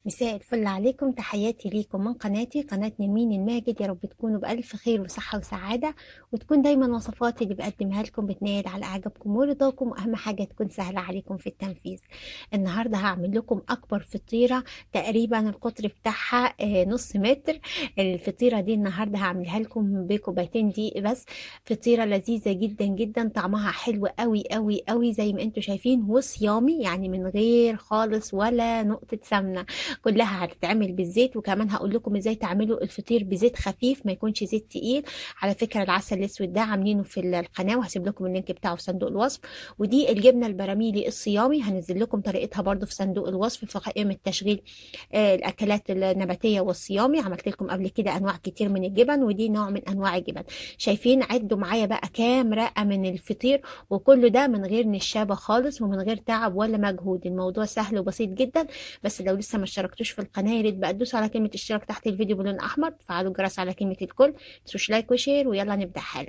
مساء الفل عليكم تحياتي ليكم من قناتي قناة نرمين الماجد يا رب تكونوا بألف خير وصحة وسعادة وتكون دايما وصفاتي اللي بقدمها لكم بتنال على إعجابكم ورضاكم وأهم حاجة تكون سهلة عليكم في التنفيذ النهاردة هعمل لكم أكبر فطيرة تقريبا القطر بتاعها آه، نص متر الفطيرة دي النهاردة هعملها لكم بكوبايتين دي بس فطيرة لذيذة جدا جدا طعمها حلو قوي قوي قوي زي ما انتم شايفين وصيامي يعني من غير خالص ولا نقطة سمنة كلها هتتعمل بالزيت وكمان هقول لكم ازاي تعملوا الفطير بزيت خفيف ما يكونش زيت تقيل على فكره العسل الاسود ده عاملينه في القناه وهسيب لكم اللينك بتاعه في صندوق الوصف ودي الجبنه البراميلي الصيامي هنزل لكم طريقتها برده في صندوق الوصف في قائمه تشغيل آه، الاكلات النباتيه والصيامي عملت لكم قبل كده انواع كتير من الجبن ودي نوع من انواع الجبن شايفين عدوا معايا بقى كام رقه من الفطير وكل ده من غير نشابه خالص ومن غير تعب ولا مجهود الموضوع سهل وبسيط جدا بس لو لسه ما اشتركتوش في القناه يا ريت بقى تدوسوا على كلمه اشتراك تحت الفيديو بلون احمر تفعلوا الجرس على كلمه الكل تنسوش لايك وشير ويلا نبدا حالا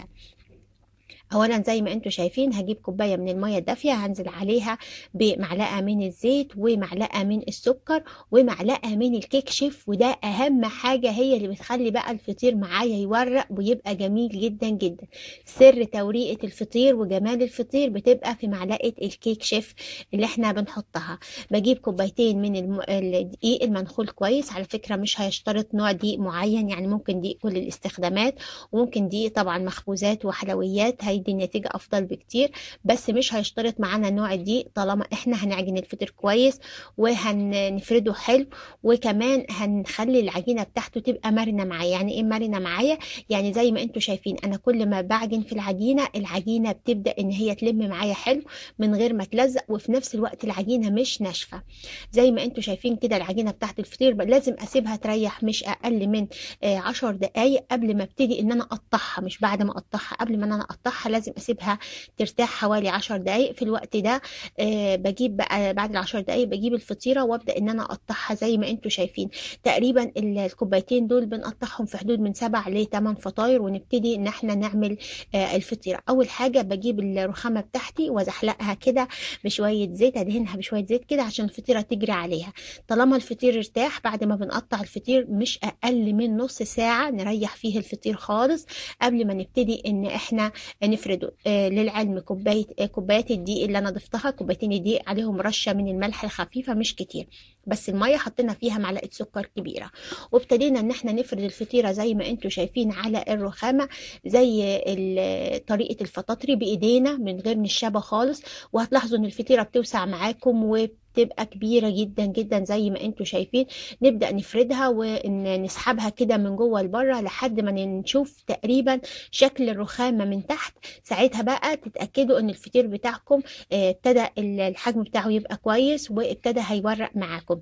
اولا زي ما انتم شايفين هجيب كوبايه من الميه الدافيه هنزل عليها بمعلقه من الزيت ومعلقه من السكر ومعلقه من الكيك شيف وده اهم حاجه هي اللي بتخلي بقى الفطير معايا يورق ويبقى جميل جدا جدا سر توريقه الفطير وجمال الفطير بتبقى في معلقه الكيك شيف اللي احنا بنحطها بجيب كوبايتين من الم... الدقيق المنخول كويس على فكره مش هيشترط نوع دقيق معين يعني ممكن دقيق كل الاستخدامات وممكن دقيق طبعا مخبوزات وحلويات هيدي النتيجة أفضل بكتير بس مش هيشترط معانا نوع الدقيق طالما احنا هنعجن الفطير كويس وهنفرده حلو وكمان هنخلي العجينة بتاعته تبقى مرنة معايا يعني ايه مرنة معايا يعني زي ما انتم شايفين انا كل ما بعجن في العجينة العجينة بتبدأ ان هي تلم معايا حلو من غير ما تلزق وفي نفس الوقت العجينة مش ناشفة زي ما انتم شايفين كده العجينة بتاعت الفطير لازم اسيبها تريح مش اقل من آه، عشر دقايق قبل ما ابتدي ان انا اقطعها مش بعد ما اقطعها قبل ما انا اقطعها لازم اسيبها ترتاح حوالي عشر دقايق في الوقت ده آه بجيب بقى بعد العشر دقايق بجيب الفطيره وابدا ان انا اقطعها زي ما انتم شايفين تقريبا الكوبايتين دول بنقطعهم في حدود من سبع ل 8 فطاير ونبتدي ان احنا نعمل آه الفطيره اول حاجه بجيب الرخامه بتاعتي وازحلقها كده بشويه زيت ادهنها بشويه زيت كده عشان الفطيره تجري عليها طالما الفطير ارتاح بعد ما بنقطع الفطير مش اقل من نص ساعه نريح فيه الفطير خالص قبل ما نبتدي ان احنا نفرده آه للعلم كوبايه آه كوبايات الدقيق اللي انا ضفتها كوبايتين الدقيق عليهم رشه من الملح الخفيفه مش كتير بس الميه حطينا فيها معلقه سكر كبيره وابتدينا ان احنا نفرد الفطيره زي ما انتم شايفين على الرخامه زي طريقه الفطاطري بايدينا من غير نشابه خالص وهتلاحظوا ان الفطيره بتوسع معاكم و تبقى كبيرة جدا جدا زي ما انتم شايفين نبدأ نفردها ونسحبها كده من جوه لبره لحد ما نشوف تقريبا شكل الرخامة من تحت ساعتها بقى تتأكدوا ان الفطير بتاعكم ابتدى الحجم بتاعه يبقى كويس وابتدى هيورق معاكم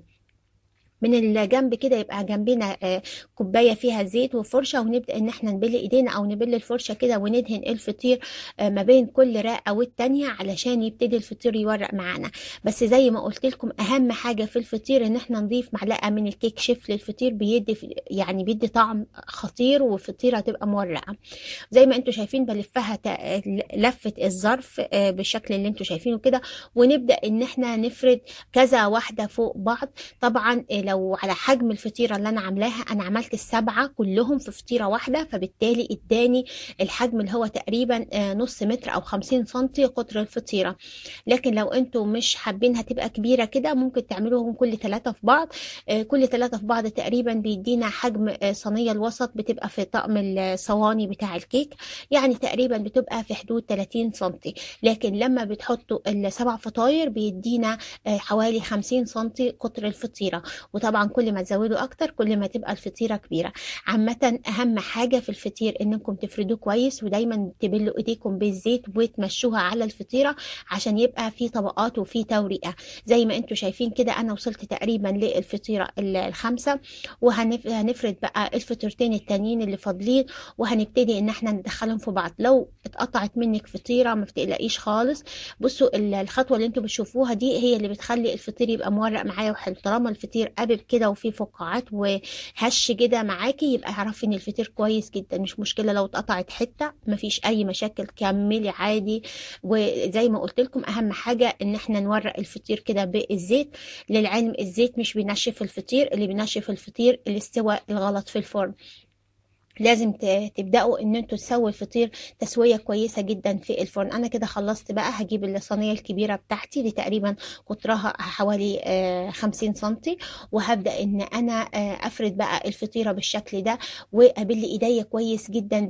من الجنب كده يبقى جنبنا كوبايه فيها زيت وفرشه ونبدا ان احنا نبل ايدينا او نبل الفرشه كده وندهن الفطير ما بين كل رقه والتانيه علشان يبتدي الفطير يورق معانا بس زي ما قلت لكم اهم حاجه في الفطير ان احنا نضيف معلقه من الكيك شيف للفطير بيدي يعني بيدي طعم خطير والفطيره هتبقى مورقه زي ما انتم شايفين بلفها لفه الظرف بالشكل اللي انتم شايفينه كده ونبدا ان احنا نفرد كذا واحده فوق بعض طبعا لو على حجم الفطيرة اللي أنا عاملاها أنا عملت السبعة كلهم في فطيرة واحدة فبالتالي اداني الحجم اللي هو تقريبا نص متر أو خمسين سنتي قطر الفطيرة لكن لو انتوا مش حابينها تبقى كبيرة كده ممكن تعملوهم كل ثلاثة في بعض كل ثلاثة في بعض تقريبا بيدينا حجم صينية الوسط بتبقى في طقم الصواني بتاع الكيك يعني تقريبا بتبقى في حدود 30 سنتي لكن لما بتحطوا السبع فطاير بيدينا حوالي 50 سنتي قطر الفطيرة وطبعا كل ما تزودوا اكتر كل ما تبقى الفطيره كبيره عامه اهم حاجه في الفطير انكم تفردوه كويس ودايما تبلوا ايديكم بالزيت وتمشوها على الفطيره عشان يبقى في طبقات وفي توريقه زي ما انتم شايفين كده انا وصلت تقريبا للفطيره الخامسه وهنفرد بقى الفطيرتين التانيين اللي فاضلين وهنبتدي ان احنا ندخلهم في بعض لو اتقطعت منك فطيره ما بتقلقيش خالص بصوا الخطوه اللي انتم بتشوفوها دي هي اللي بتخلي الفطير يبقى مورق معايا وحلو طالما الفطير حابب كده وفي فقاعات وهش كده معاكي يبقى اعرفي ان الفطير كويس جدا مش مشكله لو اتقطعت حته مفيش اي مشاكل كملي عادي وزي ما قلت لكم اهم حاجه ان احنا نورق الفطير كده بالزيت للعلم الزيت مش بينشف الفطير اللي بينشف الفطير الاستواء الغلط في الفرن لازم ت- تبداوا ان انتوا تسووا الفطير تسويه كويسه جدا في الفرن انا كده خلصت بقى هجيب الصينيه الكبيره بتاعتي دي تقريبا قطرها حوالي آه، 50 سنتي وهبدا ان انا آه، افرد بقى الفطيره بالشكل ده وابل ايديا كويس جدا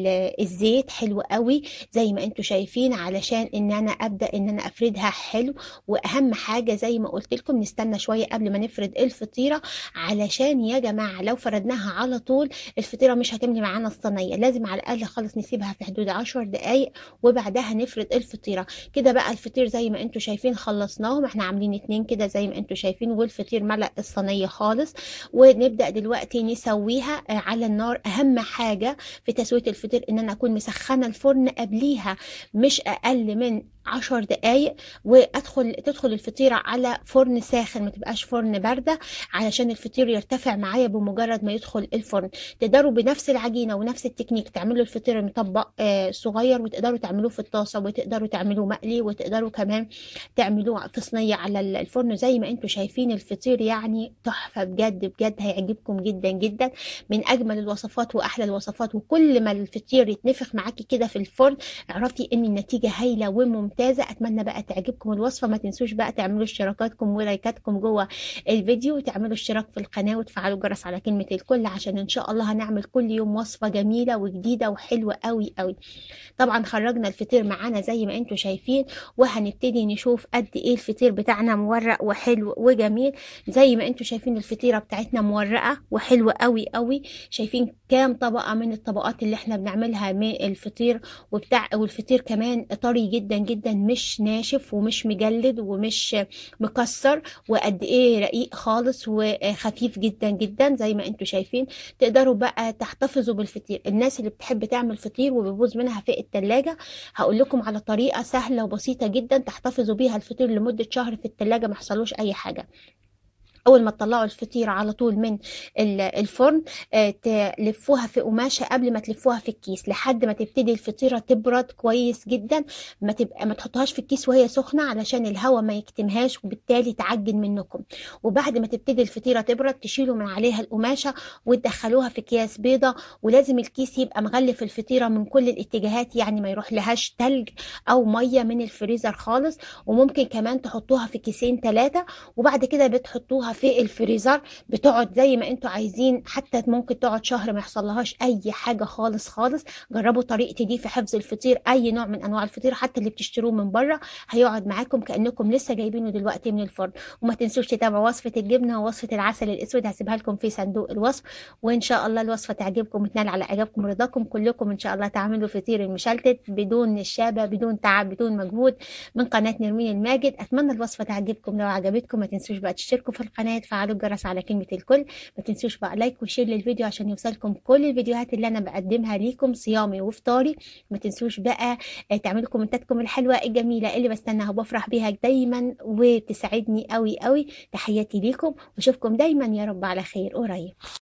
بالزيت حلو قوي زي ما انتوا شايفين علشان ان انا ابدا ان انا افردها حلو واهم حاجه زي ما قلت لكم نستنى شويه قبل ما نفرد الفطيره علشان يا جماعه لو فردناها على طول الفطيره مش هتملي معانا الصينيه لازم على الاقل خالص نسيبها في حدود 10 دقائق وبعدها نفرد الفطيره كده بقى الفطير زي ما انتوا شايفين خلصناهم احنا عاملين اتنين كده زي ما انتوا شايفين والفطير ملأ الصينيه خالص ونبدا دلوقتي نسويها آه، على النار اهم حاجه في تسويه الفطير ان انا اكون مسخنه الفرن قبليها مش اقل من عشر دقايق وادخل تدخل الفطيره على فرن ساخن ما تبقاش فرن بارده علشان الفطير يرتفع معايا بمجرد ما يدخل الفرن تقدروا بنفس العجينه ونفس التكنيك تعملوا الفطير المطبق آه، صغير وتقدروا تعملوه في الطاسه وتقدروا تعملوه مقلي وتقدروا كمان تعملوه في صينيه على ال- الفرن زي ما انتم شايفين الفطير يعني تحفه بجد بجد هيعجبكم جدا جدا من اجمل الوصفات واحلى الوصفات وكل ما الفطير يتنفخ معاكي كده في الفرن اعرفي ان النتيجه هايله وممتازه اتمنى بقى تعجبكم الوصفه ما تنسوش بقى تعملوا اشتراكاتكم ولايكاتكم جوه الفيديو وتعملوا اشتراك في القناه وتفعلوا الجرس على كلمه الكل عشان ان شاء الله هنعمل كل يوم وصفه جميله وجديده وحلوه قوي قوي طبعا خرجنا الفطير معانا زي ما انتم شايفين وهنبتدي نشوف قد ايه الفطير بتاعنا مورق وحلو وجميل زي ما انتم شايفين الفطيره بتاعتنا مورقه وحلوه قوي قوي شايفين كام طبقه من الطبقات اللي احنا بنعملها من الفطير وبتاع والفطير كمان طري جدا جدا مش ناشف ومش مجلد ومش مكسر وقد ايه رقيق خالص وخفيف جدا جدا زي ما انتم شايفين تقدروا بقى تحتفظوا بالفطير الناس اللي بتحب تعمل فطير وبيبوظ منها في التلاجة هقول لكم على طريقة سهلة وبسيطة جدا تحتفظوا بيها الفطير لمدة شهر في التلاجة ما يحصلوش اي حاجة اول ما تطلعوا الفطيره على طول من ال- الفرن آه، تلفوها في قماشه قبل ما تلفوها في الكيس لحد ما تبتدي الفطيره تبرد كويس جدا ما تبقى ما تحطوهاش في الكيس وهي سخنه علشان الهواء ما يكتمهاش وبالتالي تعجن منكم وبعد ما تبتدي الفطيره تبرد تشيلوا من عليها القماشه وتدخلوها في اكياس بيضه ولازم الكيس يبقى مغلف الفطيره من كل الاتجاهات يعني ما يروح لهاش تلج او ميه من الفريزر خالص وممكن كمان تحطوها في كيسين ثلاثه وبعد كده بتحطوها في الفريزر بتقعد زي ما انتوا عايزين حتى ممكن تقعد شهر ما يحصلهاش اي حاجه خالص خالص جربوا طريقتي دي في حفظ الفطير اي نوع من انواع الفطير حتى اللي بتشتروه من بره هيقعد معاكم كانكم لسه جايبينه دلوقتي من الفرن وما تنسوش تتابعوا وصفه الجبنه ووصفه العسل الاسود هسيبها لكم في صندوق الوصف وان شاء الله الوصفه تعجبكم وتنال على اعجابكم ورضاكم كلكم ان شاء الله تعملوا فطير المشلتت بدون نشابه بدون تعب بدون مجهود من قناه نرمين الماجد اتمنى الوصفه تعجبكم لو عجبتكم ما تنسوش بقى تشتركوا في القناه تفعلوا الجرس على كلمه الكل ما تنسوش بقى لايك وشير للفيديو عشان يوصلكم كل الفيديوهات اللي انا بقدمها ليكم صيامي وفطاري ما تنسوش بقى آه، تعملوا كومنتاتكم الحلوه الجميله اللي بستناها وبفرح بيها دايما وبتسعدني قوي قوي تحياتي ليكم واشوفكم دايما يا رب على خير قريب